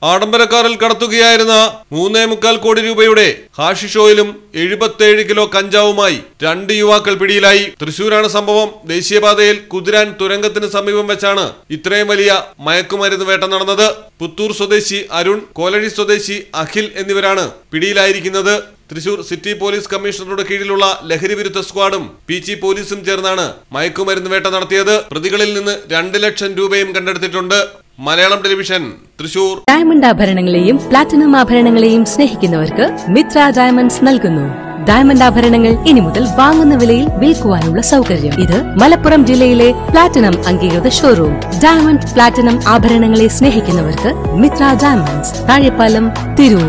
ആഡംബരക്കാറിൽ കടത്തുകയായിരുന്ന മൂന്നേ മുക്കാൽ കോടി രൂപയുടെ ഹാഷിഷ് ഓയിലും എഴുപത്തേഴ് കിലോ കഞ്ചാവുമായി രണ്ട് യുവാക്കൾ പിടിയിലായി തൃശൂരാണ് സംഭവം ദേശീയപാതയിൽ കുതിരാൻ തുരങ്കത്തിന് സമീപം വെച്ചാണ് ഇത്രയും വലിയ മയക്കുമരുന്ന് വേട്ട നടന്നത് പുത്തൂർ സ്വദേശി അരുൺ കോലഴി സ്വദേശി അഖിൽ എന്നിവരാണ് പിടിയിലായിരിക്കുന്നത് തൃശൂർ സിറ്റി പോലീസ് കമ്മീഷണറുടെ കീഴിലുള്ള ലഹരി വിരുദ്ധ സ്ക്വാഡും പീച്ചി പോലീസും ചേർന്നാണ് മയക്കുമരുന്ന് വേട്ട നടത്തിയത് പ്രതികളിൽ നിന്ന് രണ്ട് ലക്ഷം രൂപയും കണ്ടെടുത്തിട്ടുണ്ട് മലയാളം ടെലിവിഷൻ തൃശൂർ ഡയമണ്ട് ആഭരണങ്ങളെയും പ്ലാറ്റിനം ആഭരണങ്ങളെയും സ്നേഹിക്കുന്നവർക്ക് മിത്ര ഡയമണ്ട്സ് നൽകുന്നു ഡയമണ്ട് ആഭരണങ്ങൾ ഇനി മുതൽ വാങ്ങുന്ന വിലയിൽ വിൽക്കുവാനുള്ള സൗകര്യം ഇത് മലപ്പുറം ജില്ലയിലെ പ്ലാറ്റിനം അംഗീകൃത ഷോറൂം ഡയമണ്ട് പ്ലാറ്റിനം ആഭരണങ്ങളെ സ്നേഹിക്കുന്നവർക്ക് മിത്ര ഡയമണ്ട്സ് താഴെപ്പാലം തിരൂർ